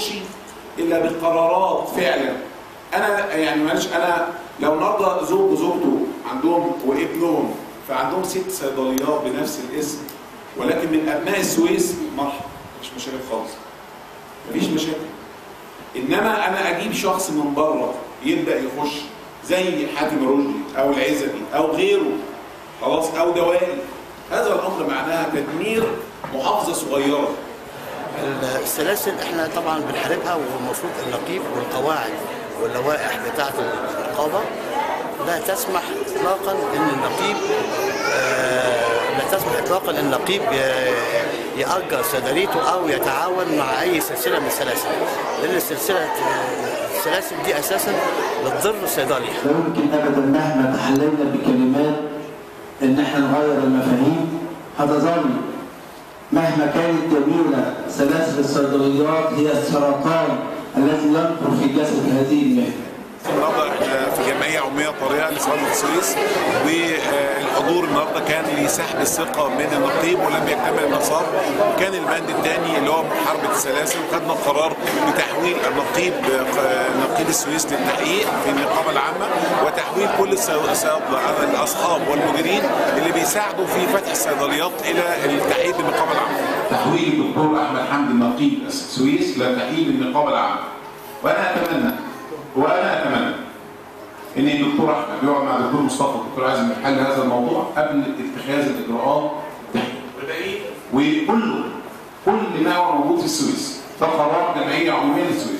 بيخش الا بقرارات فعلا انا يعني معلش انا لو النهارده زوج وزوجته عندهم وابنهم فعندهم ست صيدليات بنفس الاسم ولكن من ابناء السويس مرحبا مش مشاكل خالص مفيش مشاكل انما انا اجيب شخص من بره يبدا يخش زي حاتم رشدي او العزبي او غيره خلاص او دوائي هذا الامر معناها تدمير محافظه صغيره السلاسل احنا طبعا بنحاربها والمفروض النقيب والقواعد واللوائح بتاعه الرقابه لا تسمح اطلاقا ان النقيب آه، لا تسمح اطلاقا ان النقيب ي- يأجر صيدليته او يتعاون مع اي سلسله من السلاسل لان السلسله السلاسل دي اساسا بتضر الصيدلي لا يمكن ابدا مهما تحللنا بكلمات ان احنا نغير المفاهيم هتظل مهما كانت جميله سلاسل الصيدليات هي السرطان الذي ينقر في جسد هذه المهنه النهارده احنا في جمعيه عموميه طارئه لصيدله السويس والحضور النهارده كان لسحب الثقه من النقيب ولم يكتمل النصاب وكان البند الثاني اللي هو محاربه السلاسل وخدنا قرار بتحويل النقيب نقيب السويس للتحقيق في النقابه العامه وتحويل كل الصي- الصيادله الاصحاب والمديرين اللي بيساعدوا في فتح الصيدليات الى التحقيق بالنقابه العامه. تحويل الدكتور احمد حمدي نقيب السويس لتحقيق النقابه العامه وانا اتمنى وانا اتمنى ان الدكتور احمد يقعد مع الدكتور مصطفى والدكتور عازم في حل هذا الموضوع قبل اتخاذ الاجراءات التحقيق وكله كل ما هو موجود في السويس ده قرار جمعيه عموميه للسويس